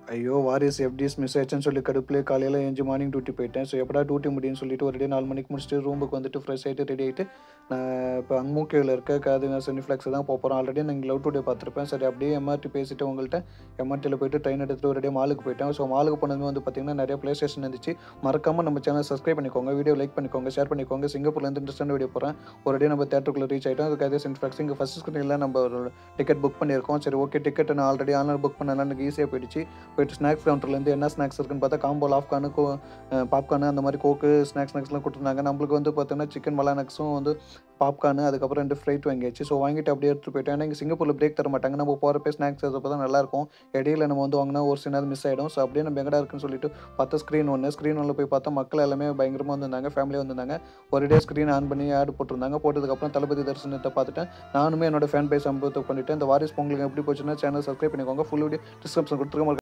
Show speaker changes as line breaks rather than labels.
ஐயோ Waris FTS miss ஆச்சுன்னு சொல்லி கடுப்புலேயே காலையில் ஏஞ்சி மார்னிங் டியூட்டி போயிட்டேன் ஸோ எப்படா டியூட்டி முடியும்னு சொல்லிட்டு ஒரு டே நாலு மணிக்கு முடிச்சுட்டு ரூமுக்கு வந்துட்டு ஃப்ரெஷ் ஆகிட்டு ரெடி ஆகிட்டு நான் இப்போ அங்கமூக்கையில் இருக்க காதுங்க செனிஃப்ளெக்ஸ் தான் போக போகிறோம் ஆல்ரெடி நான் லவ் டுடே பார்த்துருப்பேன் சரி அப்படியே எம்ஆர்டி பேசிட்டு உங்கள்கிட்ட எம்ஆர்டியில் போயிட்டு ட்ரெயின் எடுத்துகிட்டு ஒரு டே மாலுக்கு போயிட்டேன் ஸோ மாலுக்கு போனது வந்து பார்த்தீங்கன்னா நிறைய ப்ளே ஸ்டேஷன் இருந்துச்சு மறக்காமல் நம்ம சேனல் சப்ஸ்கிரைப் பண்ணிக்கோங்க வீடியோ லைக் பண்ணிக்கோங்க ஷேர் பண்ணிக்கோங்க சிங்கப்பூர்லேருந்து இன்ட்ரெஸ்டான வீடியோ போகிறேன் ஒரு டே நம்ம தேட்டருக்குள்ளே ரீச் ஆகிட்டோம் அதுக்கு அதே சென்ஃப்ளெக்ஸ் இங்கே ஃபஸ்ட் ஸ்க்ரீனில் நம்ம ஒரு டிக்கெட் புக் பண்ணியிருக்கோம் சரி ஓகே டிக்கெட் நான் ஆல்ரெடி ஆன்லைன் புக் பண்ணலாம் எனக்கு ஈஸியாக போயிடுச்சு போயிட்டு ஸ்நாக்ஸ் கவுண்டர்லேருந்து என்ன ஸ்நாக்ஸ் இருக்குன்னு பார்த்தா காம்போல் ஆஃப்கானு கோ பாப்கார்னு அந்த மாதிரி கோக்கு ஸ்நாக்ஸ் ஸ்நாக்ஸ்லாம் கொடுத்துருந்தாங்க நம்மளுக்கு வந்து பார்த்தீங்கன்னா சிக்கன் மலானக்ஸும் வந்து பாப்கார்னு அதுக்கப்புறம் ரெண்டு ஃப்ரைட் வாங்கியாச்சு ஸோ வாங்கிட்டு அப்படியே எடுத்துகிட்டு போயிட்டேன் ஏன்னா இங்கே சிங்கப்பூரில் பிரேக் தர மாட்டாங்க நம்ம போகிறப்ப ஸ்நாக்ஸ் அப்போ தான் நல்லாயிருக்கும் இடையில நம்ம வந்து வாங்கினா ஒரு சின்னது மிஸ் ஆகிடும் ஸோ அப்படியே நம்ம எங்கடா இருக்குன்னு சொல்லிட்டு பார்த்தா ஸ்க்ரீன் ஒன்று ஸ்க்ரீன் ஒன்றில் போய் பார்த்தா மக்கள் எல்லாமே பயங்கரமாக வந்திருந்தாங்க ஃபேமிலியாக வந்திருந்தாங்க ஒரு டே ஸ்க்ரீன் ஆன் பண்ணி ஆட் போட்டிருந்தாங்க போட்டதுக்கப்புறம் தளபதி தரிசனத்தை பார்த்துட்டேன் நானுமே என்னோட ஃபேன் பேஸ் அனுபவத்தை பண்ணிவிட்டு இந்த வாரிஸ் பொங்கலுக்கு எப்படி போச்சுன்னா சேனல் சப்ஸ்கிரைப் பண்ணிக்கோங்க ஃபுல் வீடியோ டிஸ்கிரிப்ஷன் கொடுத்துருக்க